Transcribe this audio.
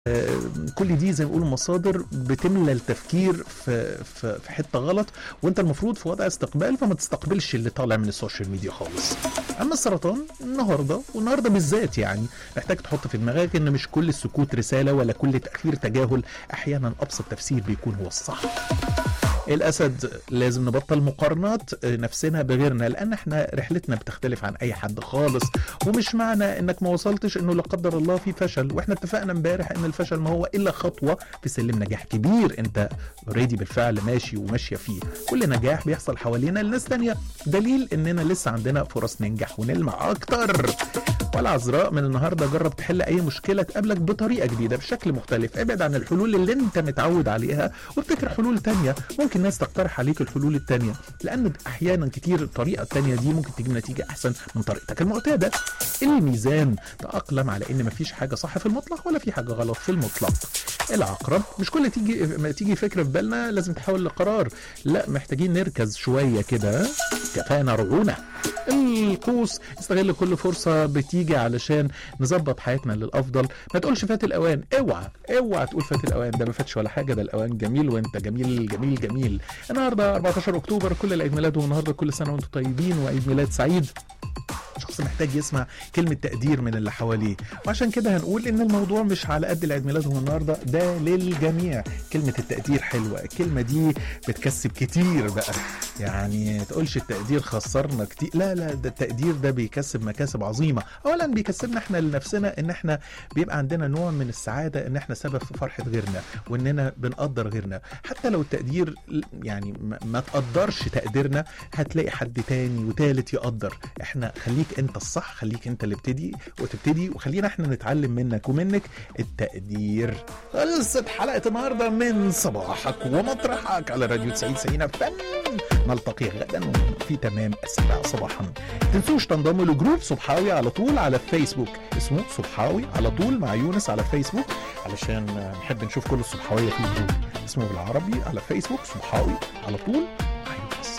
كل دي زي ما بيقولوا مصادر بتملى التفكير في في في حته غلط وانت المفروض في وضع استقبال فما تستقبلش اللي طالع من السوشيال ميديا خالص. اما السرطان النهارده والنهارده بالذات يعني محتاج تحط في دماغك ان مش كل السكوت رساله ولا كل تاخير تجاهل احيانا ابسط تفسير بيكون هو الصح. الاسد لازم نبطل مقارنات نفسنا بغيرنا لان احنا رحلتنا بتختلف عن اي حد خالص ومش معنى انك ما وصلتش انه لا قدر الله في فشل واحنا اتفقنا امبارح ان الفشل ما هو الا خطوه في سلم نجاح كبير انت اوريدي بالفعل ماشي وماشيه فيه كل نجاح بيحصل حوالينا لناس تانية دليل اننا لسه عندنا فرص ننجح ونلمع اكتر ولا عذراء من النهارده جرب تحل اي مشكله تقابلك بطريقه جديده بشكل مختلف ابعد عن الحلول اللي انت متعود عليها وابتكر حلول تانية ممكن الناس تقترح عليك الحلول التانية لان احيانا كتير الطريقه التانية دي ممكن تجيب نتيجه احسن من طريقتك المعتاده الميزان تاقلم على ان مفيش حاجه صح في المطلق ولا في حاجه غلط في المطلق العقرب مش كل تيجي ما تيجي فكره في بالنا لازم تحول لقرار لا محتاجين نركز شويه كده كفانا رعونه القوس استغل كل فرصة بتيجي علشان نظبط حياتنا للأفضل ما تقولش فات الأوان اوعى اوعى تقول فات الأوان ده ما فاتش ولا حاجة ده الأوان جميل وانت جميل جميل جميل النهاردة 14 أكتوبر كل العيد ميلاد والنهاردة كل سنة وانتم طيبين وعيد ميلاد سعيد شخص محتاج يسمع كلمة تقدير من اللي حواليه وعشان كده هنقول ان الموضوع مش على قد العيد ميلادهم النهاردة ده للجميع كلمة التقدير حلوة الكلمة دي بتكسب كتير بقى يعني تقولش التقدير خسرنا كتير لا لا ده التقدير ده بيكسب مكاسب عظيمة اولا بيكسبنا احنا لنفسنا ان احنا بيبقى عندنا نوع من السعادة ان احنا سبب في فرحة غيرنا واننا بنقدر غيرنا حتى لو التقدير يعني ما تقدرش تقديرنا هتلاقي حد تاني وتالت يقدر احنا خليك انت الصح خليك انت اللي ابتدي وتبتدي وخلينا احنا نتعلم منك ومنك التقدير خلصت حلقة النهاردة من صباحك ومطرحك على راديو 90 90 فن نلتقي غدا في تمام السابعة صباحا تنسوش تنضموا لجروب صبحاوي على طول على فيسبوك اسمه صبحاوي على طول مع يونس على فيسبوك علشان نحب نشوف كل الصبحاوية في الجروب اسمه بالعربي على فيسبوك صبحاوي على طول